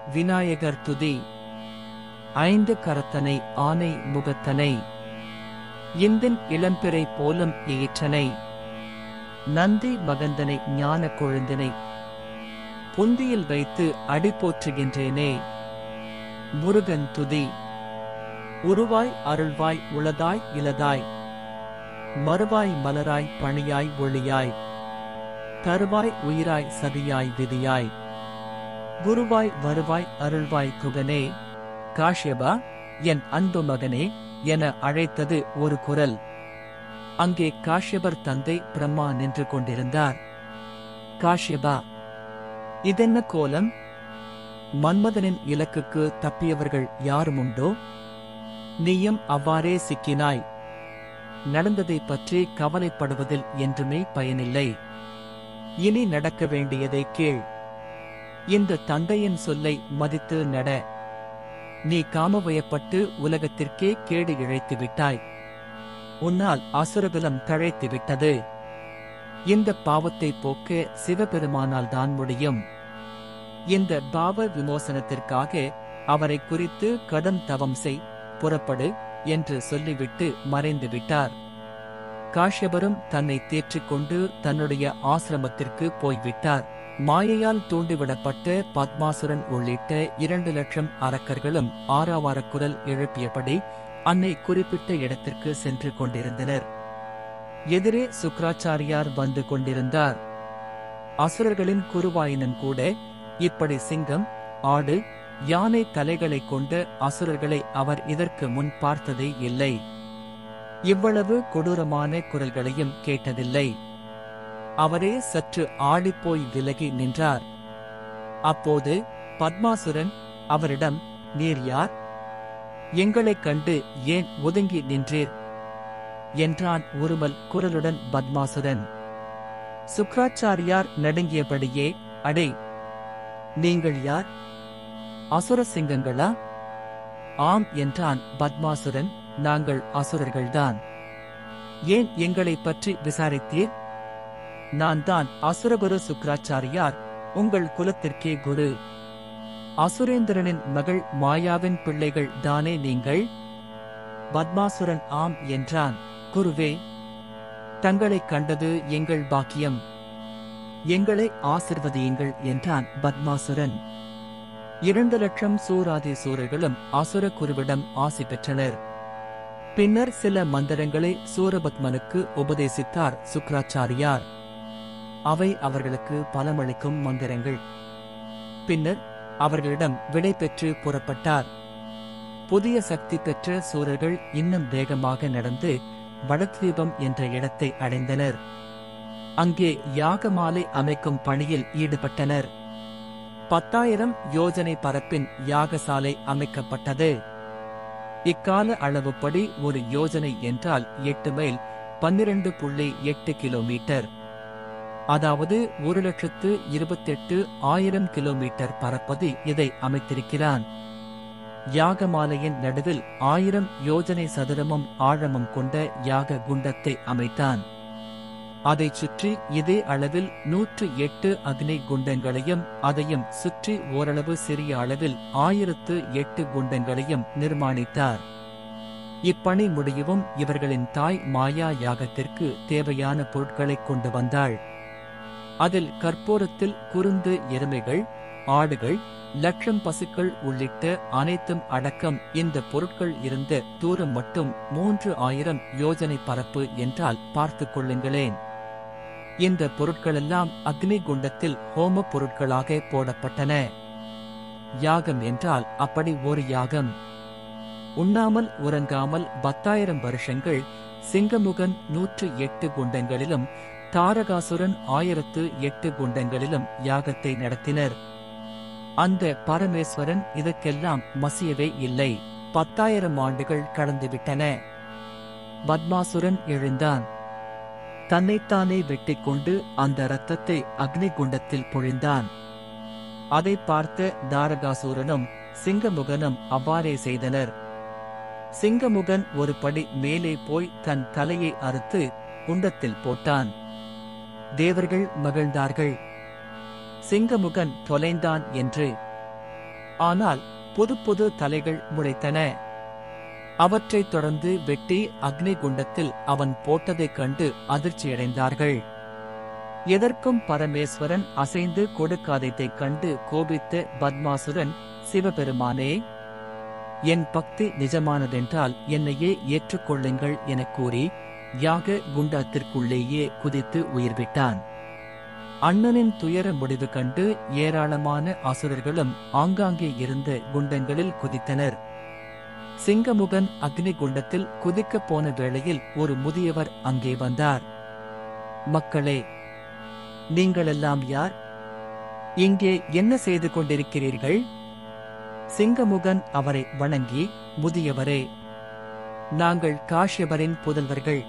விநாயகர் துதி ஐந்து கரத்தனை ஆனை முகத்தனை இந்தின் இளம்பிறை போலும் ஏற்றனை நந்தி மகந்தனை ஞான கொழுந்தினை புந்தியில் வைத்து அடி போற்றுகின்றேனே முருகன் துதி உருவாய் அருள்வாய் உளதாய் இலதாய் மறுவாய் மலராய் பணியாய் ஒளியாய் தருவாய் உயிராய் சதியாய் விதியாய் குருவாய் வருவாய் அருள்வாய் குகனே காஷ்யபா என் அன்பு மகனே என அழைத்தது ஒரு குரல் அங்கே காஷ்யபர் தந்தை பிரம்மா நின்று கொண்டிருந்தார் காஷ்யபா இதென்ன கோலம் மன்மதனின் இலக்குக்கு தப்பியவர்கள் யாரும் உண்டோ நீயும் அவ்வாறே சிக்கினாய் நடந்ததைப் பற்றி கவலைப்படுவதில் என்றுமே பயனில்லை இனி நடக்க வேண்டியதை கேள் இந்த தந்தையின் சொல்லை மதித்து நட நீ காமவயப்பட்டு உலகத்திற்கே கேடு இழைத்து விட்டாய் உன்னால் அசுரகுலம் தழைத்து விட்டது இந்த பாவத்தை போக்க சிவபெருமானால் தான் முடியும் இந்த பாவ விமோசனத்திற்காக அவரை குறித்து கடும் தவம் செய் புறப்படு என்று சொல்லிவிட்டு மறைந்து விட்டார் காஷ்யபரும் தன்னை தேற்றிக் கொண்டு தன்னுடைய ஆசிரமத்திற்கு போய்விட்டார் மாயையால் தூண்டிவிடப்பட்ட பத்மாசுரன் உள்ளிட்ட இரண்டு லட்சம் அரக்கர்களும் ஆறாவாரக் குரல் எழுப்பியபடி அன்னை குறிப்பிட்ட இடத்திற்கு சென்று கொண்டிருந்தனர் எதிரே சுக்ராச்சாரியார் வந்து கொண்டிருந்தார் அசுரர்களின் குருவாயினும் கூட இப்படி சிங்கம் ஆடு யானை தலைகளைக் கொண்ட அசுரர்களை அவர் இதற்கு முன் பார்த்ததே இல்லை இவ்வளவு கொடூரமான குரல்களையும் கேட்டதில்லை அவரே சற்று ஆடிப்போய் விலகி நின்றார் அப்போது பத்மாசுரன் அவரிடம் நீர் யார் எங்களைக் கண்டு ஏன் ஒதுங்கி நின்றீர் என்றான் உருமல் குரலுடன் பத்மாசுரன் சுக்ராச்சாரியார் நடுங்கியபடியே அடே நீங்கள் யார் அசுர சிங்கங்களா ஆம் என்றான் பத்மாசுரன் நாங்கள் அசுரர்கள்தான் ஏன் எங்களைப் பற்றி விசாரித்தீர் நான் தான் அசுரகுரு சுக்ராச்சாரியார் உங்கள் குலத்திற்கே குரு அசுரேந்திரனின் மகள் மாயாவின் பிள்ளைகள் தானே நீங்கள் பத்மாசுரன் ஆம் என்றான் குருவே தங்களைக் கண்டது எங்கள் பாக்கியம் எங்களை ஆசிர்வதியுங்கள் என்றான் பத்மாசுரன் இரண்டு லட்சம் சூராதி சூரர்களும் அசுர குருவிடம் ஆசி பெற்றனர் பின்னர் சில மந்திரங்களை சூரபத்மனுக்கு உபதேசித்தார் சுக்ராச்சாரியார் அவை அவர்களுக்கு பலமளிக்கும் மந்திரங்கள் பின்னர் அவர்களிடம் விடை பெற்று புறப்பட்டார் புதிய சக்தி பெற்ற சூரர்கள் இன்னும் வேகமாக நடந்து வடத்வீபம் என்ற இடத்தை அடைந்தனர் அங்கே யாகமாலை அமைக்கும் பணியில் ஈடுபட்டனர் பத்தாயிரம் யோஜனை பரப்பின் யாகசாலை அமைக்கப்பட்டது இக்கால அளவுப்படி ஒரு யோஜனை என்றால் எட்டு மைல் பன்னிரண்டு புள்ளி எட்டு கிலோமீட்டர் அதாவது ஒரு லட்சத்து இருபத்தெட்டு ஆயிரம் கிலோமீட்டர் பரப்பது இதை அமைத்திருக்கிறான் யாகமாலையின் நடுவில் ஆயிரம் யோஜனை சதுரமும் ஆழமும் கொண்ட யாக குண்டத்தை அமைத்தான் அதைச் சுற்றி இதே அளவில் நூற்று எட்டு அக்னி குண்டங்களையும் அதையும் சுற்றி ஓரளவு சிறிய அளவில் ஆயிரத்து எட்டு குண்டங்களையும் நிர்மாணித்தார் இப்பணி முடியவும் இவர்களின் தாய் மாயா யாகத்திற்கு தேவையான பொருட்களைக் கொண்டு வந்தாள் அதில் கற்பூரத்தில் குறுந்து எருமைகள் ஆடுகள் லட்சம் பசுக்கள் உள்ளிட்ட அனைத்தும் அடக்கம் இந்த பொருட்கள் இருந்த தூரம் மட்டும் மூன்று ஆயிரம் யோஜனை பரப்பு என்றால் பார்த்துக் கொள்ளுங்களேன் இந்த பொருட்களெல்லாம் அக்னி குண்டத்தில் ஹோம பொருட்களாக போடப்பட்டன யாகம் என்றால் அப்படி ஒரு யாகம் உண்ணாமல் உறங்காமல் பத்தாயிரம் வருஷங்கள் சிங்கமுகன் நூற்று எட்டு குண்டங்களிலும் தாரகாசுரன் ஆயிரத்து எட்டு குண்டங்களிலும் யாகத்தை நடத்தினர் அந்த பரமேஸ்வரன் இதற்கெல்லாம் மசியவே இல்லை பத்தாயிரம் ஆண்டுகள் கடந்துவிட்டன பத்மாசுரன் எழுந்தான் தன்னைத்தானே வெட்டிக் கொண்டு அந்த இரத்தத்தை அக்னி குண்டத்தில் பொழிந்தான் அதை பார்த்த தாரகாசூரனும் சிங்கமுகனும் அவ்வாறே செய்தனர் சிங்கமுகன் ஒரு படி மேலே போய் தன் தலையை அறுத்து குண்டத்தில் போட்டான் தேவர்கள் மகிழ்ந்தார்கள் சிங்கமுகன் தொலைந்தான் என்று ஆனால் புது புது தலைகள் முளைத்தன அவற்றைத் தொடர்ந்து வெட்டி அக்னி குண்டத்தில் அவன் போட்டதைக் கண்டு அதிர்ச்சியடைந்தார்கள் எதற்கும் பரமேஸ்வரன் அசைந்து கொடுக்காததைக் கண்டு கோபித்த பத்மாசுரன் சிவபெருமானே என் பக்தி நிஜமானதென்றால் என்னையே ஏற்றுக்கொள்ளுங்கள் எனக் கூறி யாக குண்டத்திற்குள்ளேயே குதித்து உயிர்விட்டான் அண்ணனின் துயர முடிவு கண்டு ஏராளமான அசுரர்களும் ஆங்காங்கே இருந்த குண்டங்களில் குதித்தனர் சிங்கமுகன் அக்னி குண்டத்தில் குதிக்கப் போன வேளையில் ஒரு முதியவர் அங்கே வந்தார் மக்களே நீங்களெல்லாம் யார் இங்கே என்ன செய்து கொண்டிருக்கிறீர்கள் சிங்கமுகன் அவரை வணங்கி முதியவரே நாங்கள் காஷ்யபரின் புதல்வர்கள்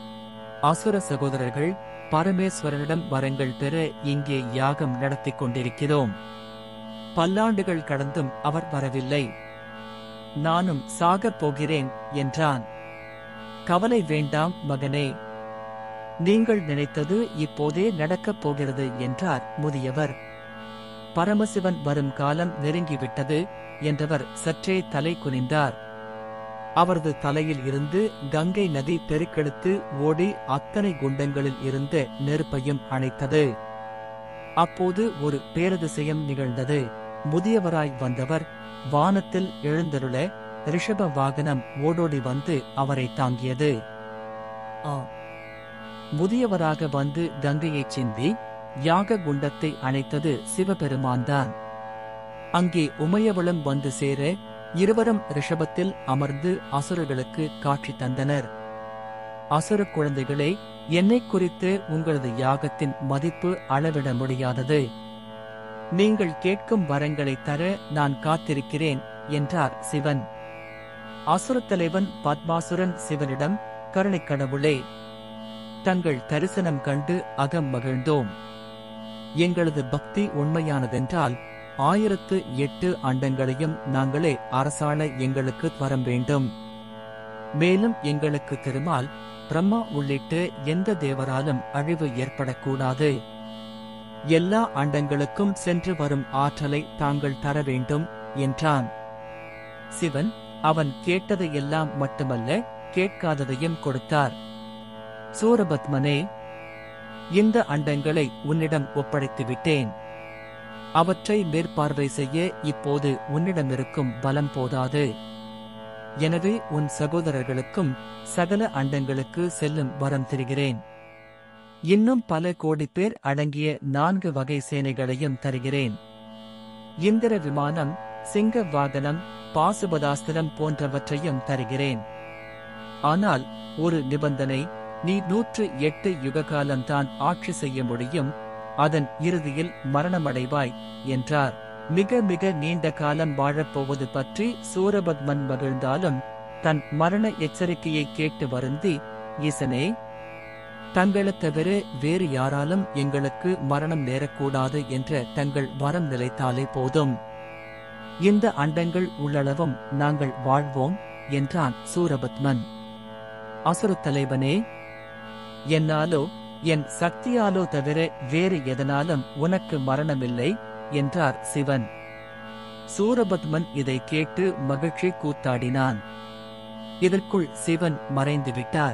அசுர சகோதரர்கள் பரமேஸ்வரனிடம் வரங்கள் பெற இங்கே யாகம் நடத்திக் கொண்டிருக்கிறோம் பல்லாண்டுகள் கடந்தும் அவர் வரவில்லை நானும் சாகப் போகிறேன் என்றான் கவலை வேண்டாம் மகனே நீங்கள் நினைத்தது இப்போதே நடக்கப் போகிறது என்றார் முதியவர் பரமசிவன் வரும் காலம் நெருங்கிவிட்டது என்றவர் சற்றே தலை குனிந்தார் அவரது தலையில் இருந்து கங்கை நதி பெருக்கெடுத்து ஓடி அத்தனை குண்டங்களில் இருந்த நெருப்பையும் அணைத்தது அப்போது ஒரு பேரதிசயம் நிகழ்ந்தது முதியவராய் வந்தவர் வானத்தில் எழுந்தருள ரிஷப வாகனம் ஓடோடி வந்து அவரை தாங்கியது ஆ முதியவராக வந்து கங்கையைச் சிந்தி யாக குண்டத்தை அணைத்தது சிவபெருமான்தான் அங்கே உமையவளும் வந்து சேர இருவரும் ரிஷபத்தில் அமர்ந்து அசுரர்களுக்கு காட்சி தந்தனர் அசுர குழந்தைகளே என்னைக் குறித்து உங்களது யாகத்தின் மதிப்பு அளவிட முடியாதது நீங்கள் கேட்கும் வரங்களை தர நான் காத்திருக்கிறேன் என்றார் சிவன் அசுரத் தலைவன் பத்மாசுரன் சிவனிடம் கருணைக் கடவுளே தங்கள் தரிசனம் கண்டு அகம் மகிழ்ந்தோம் எங்களது பக்தி உண்மையானதென்றால் ஆயிரத்து எட்டு அண்டங்களையும் நாங்களே அரசாள எங்களுக்கு வரம் வேண்டும் மேலும் எங்களுக்கு திருமால் பிரம்மா உள்ளிட்ட எந்த தேவராலும் அழிவு ஏற்படக்கூடாது எல்லா அண்டங்களுக்கும் சென்று வரும் ஆற்றலை தாங்கள் தர வேண்டும் என்றான் சிவன் அவன் கேட்டதையெல்லாம் மட்டுமல்ல கேட்காததையும் கொடுத்தார் சூரபத்மனே இந்த அண்டங்களை உன்னிடம் ஒப்படைத்து விட்டேன் அவற்றை மேற்பார்வை செய்ய இப்போது உன்னிடமிருக்கும் பலம் போதாது எனவே உன் சகோதரர்களுக்கும் சகல அண்டங்களுக்கு செல்லும் வரம் தருகிறேன் இன்னும் பல கோடி பேர் அடங்கிய நான்கு வகை சேனைகளையும் தருகிறேன் இந்திர விமானம் சிங்க வாகனம் பாசுபதாஸ்திரம் போன்றவற்றையும் தருகிறேன் ஆனால் ஒரு நிபந்தனை நீ நூற்று எட்டு யுககாலம்தான் ஆட்சி செய்ய முடியும் அதன் இறுதியில் மரணமடைவாய் என்றார் மிக மிக நீண்ட காலம் வாழப்போவது பற்றி சூரபத்மன் மகிழ்ந்தாலும் தன் மரண எச்சரிக்கையை கேட்டு வருந்தி ஈசனே தங்களைத் தவிர வேறு யாராலும் எங்களுக்கு மரணம் நேரக்கூடாது என்ற தங்கள் வரம் நிலைத்தாலே போதும் இந்த அண்டங்கள் உள்ளளவும் நாங்கள் வாழ்வோம் என்றான் சூரபத்மன் அசுரத் தலைவனே என்னாலோ என் சக்தியாலோ தவிர வேறு எதனாலும் உனக்கு மரணமில்லை என்றார் சிவன் சூரபத்மன் இதை கேட்டு மகிழ்ச்சி கூத்தாடினான் இதற்குள் சிவன் மறைந்து விட்டார்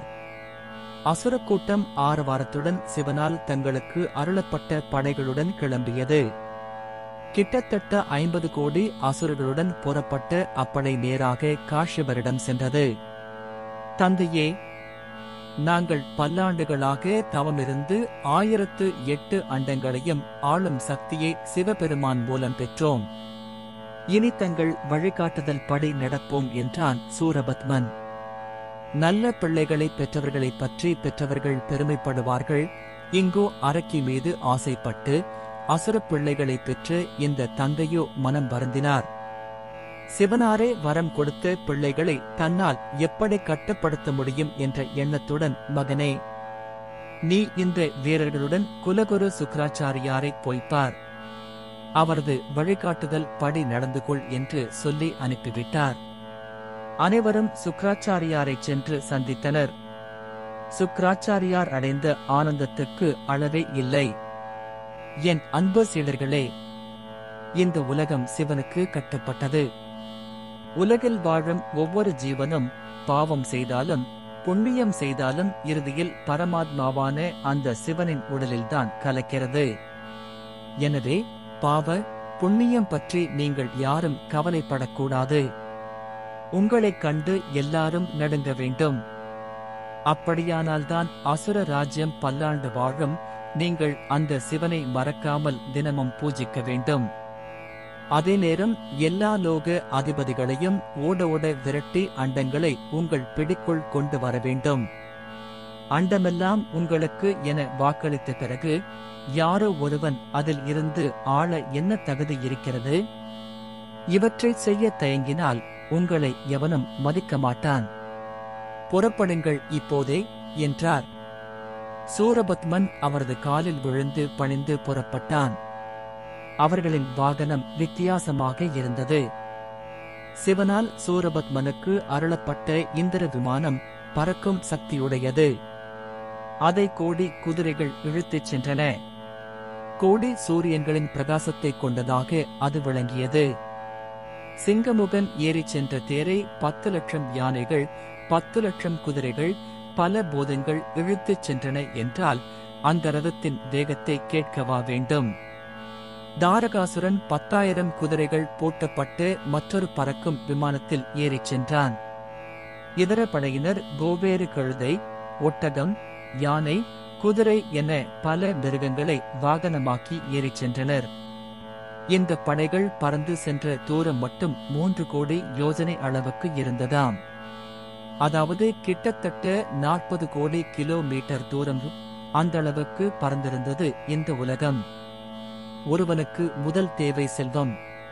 அசுரக் கூட்டம் ஆரவாரத்துடன் சிவனால் தங்களுக்கு அருளப்பட்ட படைகளுடன் கிளம்பியது கிட்டத்தட்ட ஐம்பது கோடி அசுரர்களுடன் புறப்பட்ட அப்படை நேராக காஷ்யபரிடம் சென்றது தந்தையே நாங்கள் பல்லாண்டுகளாக தவமிருந்து ஆயிரத்து எட்டு அண்டங்களையும் ஆளும் சக்தியை சிவபெருமான் மூலம் பெற்றோம் இனி தங்கள் வழிகாட்டுதல் படி நடப்போம் என்றான் சூரபத்மன் நல்ல பிள்ளைகளை பெற்றவர்களைப் பற்றி பெற்றவர்கள் பெருமைப்படுவார்கள் இங்கோ அரக்கி மீது ஆசைப்பட்டு அசுரப் பிள்ளைகளைப் பெற்று இந்த தந்தையோ மனம் வருந்தினார் சிவனாரே வரம் கொடுத்த பிள்ளைகளை தன்னால் எப்படி கட்டுப்படுத்த முடியும் என்ற எண்ணத்துடன் மகனே நீ இந்த வீரர்களுடன் குலகுரு சுக்கராச்சாரியாரை போய்ப்பார் அவரது வழிகாட்டுதல் படி நடந்து கொள் என்று சொல்லி அனுப்பிவிட்டார் அனைவரும் சுக்கராச்சாரியாரைச் சென்று சந்தித்தனர் சுக்கராச்சாரியார் அடைந்த ஆனந்தத்துக்கு அளவே இல்லை என் அன்பு சீடர்களே இந்த உலகம் சிவனுக்கு கட்டப்பட்டது உலகில் வாழும் ஒவ்வொரு ஜீவனும் பாவம் செய்தாலும் புண்ணியம் செய்தாலும் இறுதியில் பரமாத்மாவான அந்த சிவனின் உடலில்தான் கலக்கிறது எனவே பாவ புண்ணியம் பற்றி நீங்கள் யாரும் கவலைப்படக்கூடாது உங்களைக் கண்டு எல்லாரும் நடுங்க வேண்டும் அப்படியானால்தான் அசுர ராஜ்யம் பல்லாண்டு வாழும் நீங்கள் அந்த சிவனை மறக்காமல் தினமும் பூஜிக்க வேண்டும் அதே நேரம் எல்லா லோக அதிபதிகளையும் ஓட ஓட விரட்டி அண்டங்களை உங்கள் பிடிக்குள் கொண்டு வர வேண்டும் அண்டமெல்லாம் உங்களுக்கு என வாக்களித்த பிறகு யாரோ ஒருவன் அதில் இருந்து ஆள என்ன தகுதி இருக்கிறது இவற்றை செய்ய தயங்கினால் உங்களை எவனும் மதிக்க மாட்டான் புறப்படுங்கள் இப்போதே என்றார் சூரபத்மன் அவரது காலில் விழுந்து பணிந்து புறப்பட்டான் அவர்களின் வாகனம் வித்தியாசமாக இருந்தது சிவனால் சூரபத்மனுக்கு அருளப்பட்ட இந்திர விமானம் பறக்கும் சக்தியுடையது அதை கோடி குதிரைகள் இழுத்துச் சென்றன கோடி சூரியன்களின் பிரகாசத்தை கொண்டதாக அது விளங்கியது சிங்கமுகன் ஏறிச் சென்ற தேரை பத்து லட்சம் யானைகள் பத்து லட்சம் குதிரைகள் பல போதங்கள் இழுத்துச் சென்றன என்றால் அந்த ரதத்தின் வேகத்தை கேட்கவா வேண்டும் தாரகாசுரன் பத்தாயிரம் குதிரைகள் பூட்டப்பட்டு மற்றொரு பறக்கும் விமானத்தில் ஏறிச் சென்றான் இதர படையினர் கோவேறு கழுதை ஒட்டகம் யானை குதிரை என பல மிருகங்களை வாகனமாக்கி ஏறிச் சென்றனர் இந்த படைகள் பறந்து சென்ற தூரம் மட்டும் மூன்று கோடி யோஜனை அளவுக்கு இருந்ததாம் அதாவது கிட்டத்தட்ட நாற்பது கோடி கிலோமீட்டர் தூரம் அந்த அளவுக்கு பறந்திருந்தது இந்த உலகம் ஒருவனுக்கு முதல் தேவை செல்வம்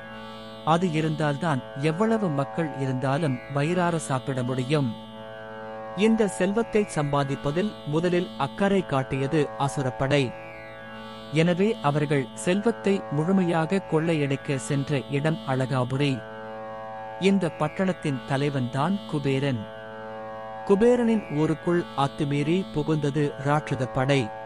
அது இருந்தால்தான் எவ்வளவு மக்கள் இருந்தாலும் வயிறார சாப்பிட முடியும் இந்த செல்வத்தை சம்பாதிப்பதில் முதலில் அக்கறை காட்டியது அசுரப்படை எனவே அவர்கள் செல்வத்தை முழுமையாக கொள்ளையடிக்க சென்ற இடம் அழகாபுரி இந்த பட்டணத்தின் தலைவன்தான் குபேரன் குபேரனின் ஊருக்குள் அத்துமீறி புகுந்தது ராட்சத படை